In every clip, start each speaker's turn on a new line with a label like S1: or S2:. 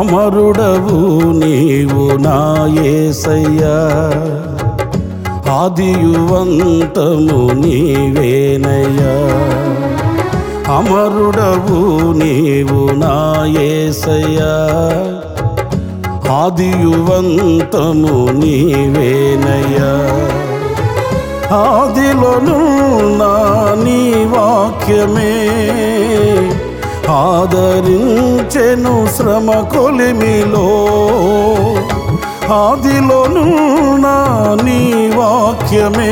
S1: అమరుడవు నీవు నా యేసయ్యా ఆదియువంతము నీవేనయ్యా అమరుడవు నీవు నా యేసయ్యా ఆదియువంతము నీవేనయ్యా ఆదిలోనున్నా నీ వాక్యమే ఆదరించెను శ్రమ కొలిమిలో ఆదిలోనున్నా నీ వాక్యమే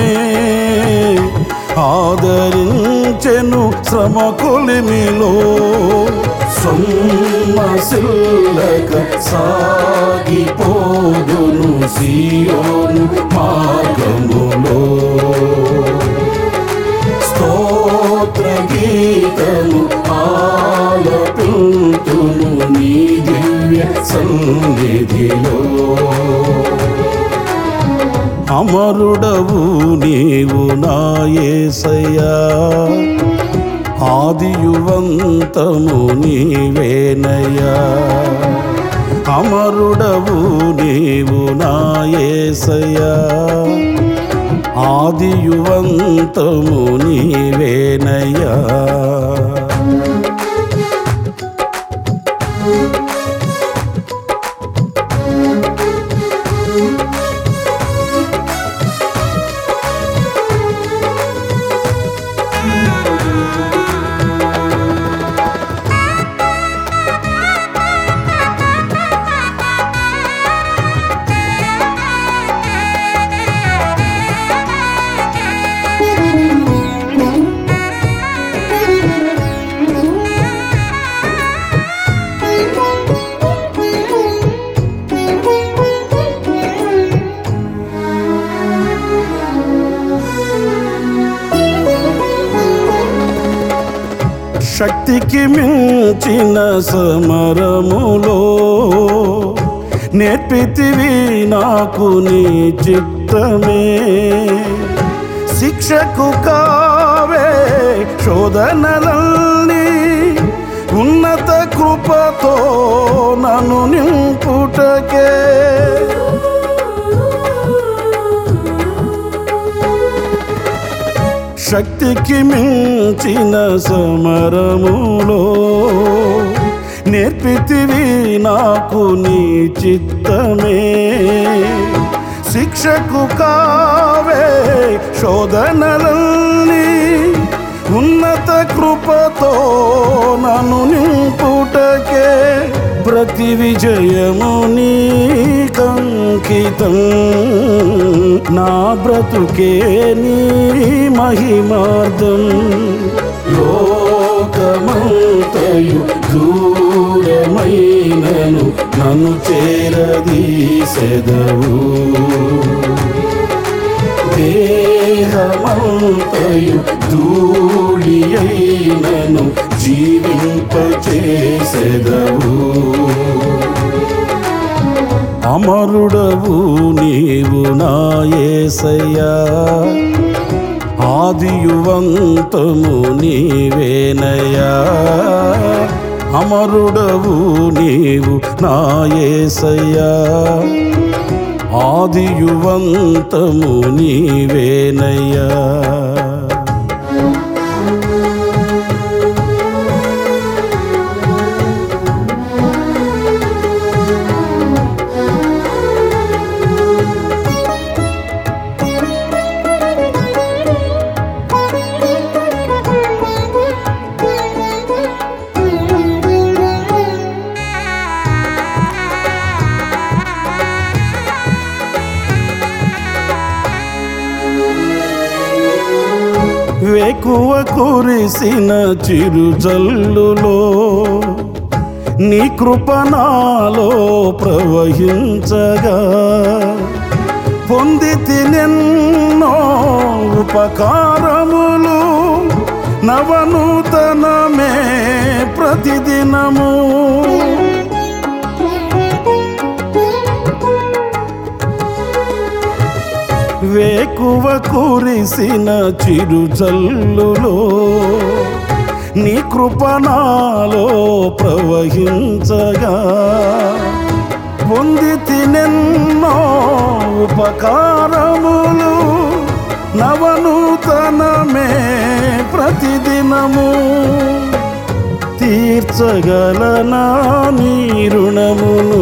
S1: ఆదరించెను శ్రమ కొలిమిలో సొమ్మసిల్లక సాగిపోదును సియోను మార్గములో స్తోత్ర గీతము ఆలపింతును నీ దివ్య సన్నిధిలో అమరుడవు నీవు నా యేసయ్యా ఆదియువంతము నీవేనయ్యా అమరుడవు నీవు నా యేసయ్యా ఆదియువంతము నీవేనయ్యా శక్తికి మించిన సమరములో నేర్పితివి నాకు నీ చిత్తమే శిక్షకు కావే శోధనలన్నీ ఉన్నత కృపతో నన్ను నింపుటకే శక్తికి మించిన సమరములో నేర్పితివి నాకు నీ చిత్తమే శిక్షకు కావే శోధనలన్నీ ఉన్నత కృపతో నన్ను నింపుటకే ప్రతి విజయము నీ కంకితం నా బ్రతుకే నీ మహిమార్థం లోకమంతయు దూరమైనను నన్ను చేరదీసెదవు దేహమంతయు ధూళి అయినను జీవింపచేసెదవు అమరుడవు నీవు నా యేసయ్యా ఆదియువంతము నీవేనయ్యా అమరుడవు నీవు నా యేసయ్యా ఆదియువంతము నీవేనయ్యా వేకువ కురిసిన చిరుజల్లులో నీ కృపణాలో ప్రవహించగా పొంది తినెన్నో ఉపకారములు నవనూతనమే ప్రతిదినము వేకువ కురిసిన చిరుజల్లులో నీ కృపణాలో ప్రవహించగా పొంది తినెన్నో ఉపకారములు నవనూతనమే ప్రతిదినము తీర్చగలనా నీ రుణమును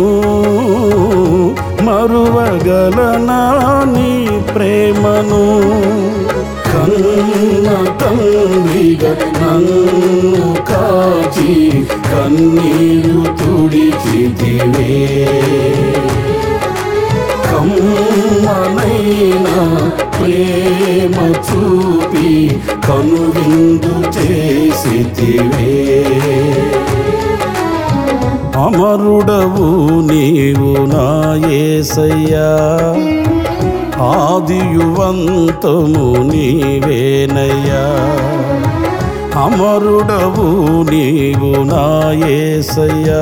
S1: మరువగలనా నీ ప్రేమను కన్న తండ్రిగా నన్ను కాచి కన్నీరు తుడిచితివే కమ్మనైనా ప్రేమ చూపి కనువిందు చేసితివే అమరుడవు నీవు నా యేసయ్యా ఆదియువంతము నీవేనయ్యా అమరుడవు నీవు నా యేసయ్యా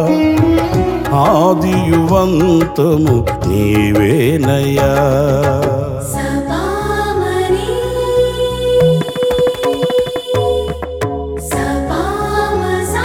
S1: ఆదియువంతము నీవేనయ్యా
S2: సపామరి సపామసా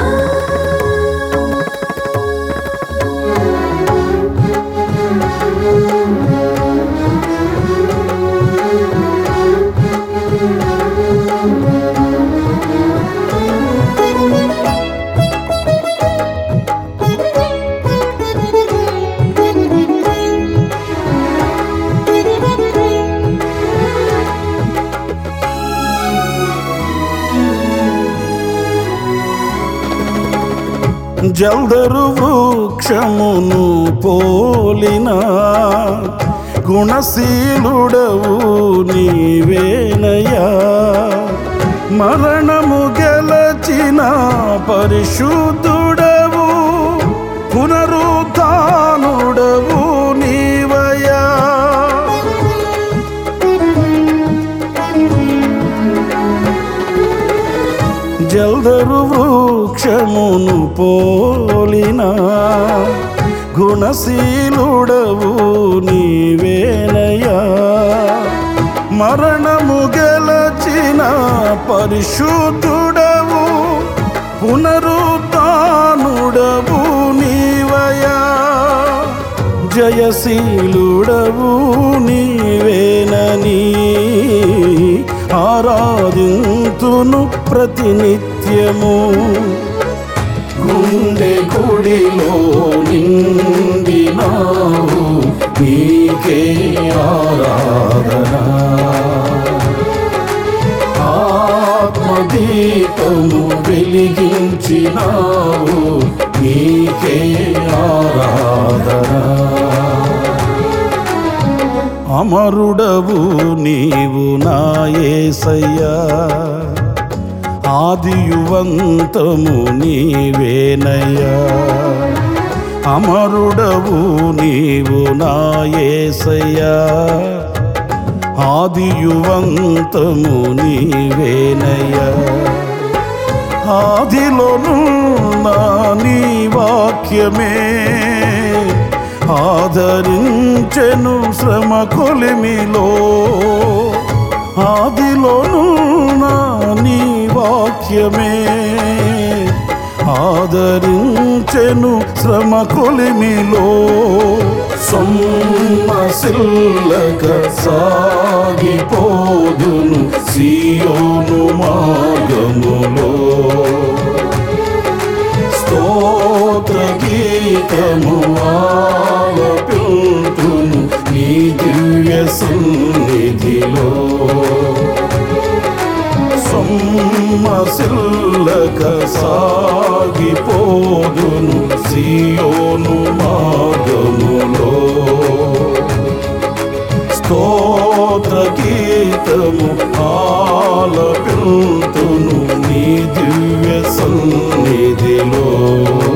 S1: జల్దరు వృక్షమును పోలిన గుణశీలుడవు నీవేనయ్యా మరణము గెలచిన పరిశుద్ధుడవు పునరుత్నుడవు నీవయా జల్దరు వృక్షమును పోలిన గుణశీలుడవు నీవేనయ్యా మరణము గెలచిన పరిశుద్ధుడవు పునరుత్నుడవు నీవయా జయశీలుడవు నీవేనని ఆరాధింతును ప్రతినిత్యము గుండె గుడిలో నిండినావు నీకే ఆరాధన ఆత్మదీపము వెలిగించినావు నీకే ఆరాధన అమరుడవు నీవు నాయసయ్యా ఆదియువంతము నీవేనయ్యా అమరుడవు నీవు నాయసయ్యా ఆదియువంతము నీవేనయ్యా ఆదిలోనున్న నీ వాక్యమే ఆదరించెను శ్రమ కొలిమిలో ఆదిలోనున్న నీ వాక్యమే ఆదరించెను శ్రమ కొలిమిలో సొమ్మసిల్లక సాగిపోదును సియోను మార్గములో స్తోత్ర గీతము ఆలపింతును నీ దివ్య సన్నిధిలో సొమ్మసిల్లక సాగిపోదును సియోను మార్గములో స్తోత్ర గీతము ఆలపింతును నీ దివ్య సన్నిధిలో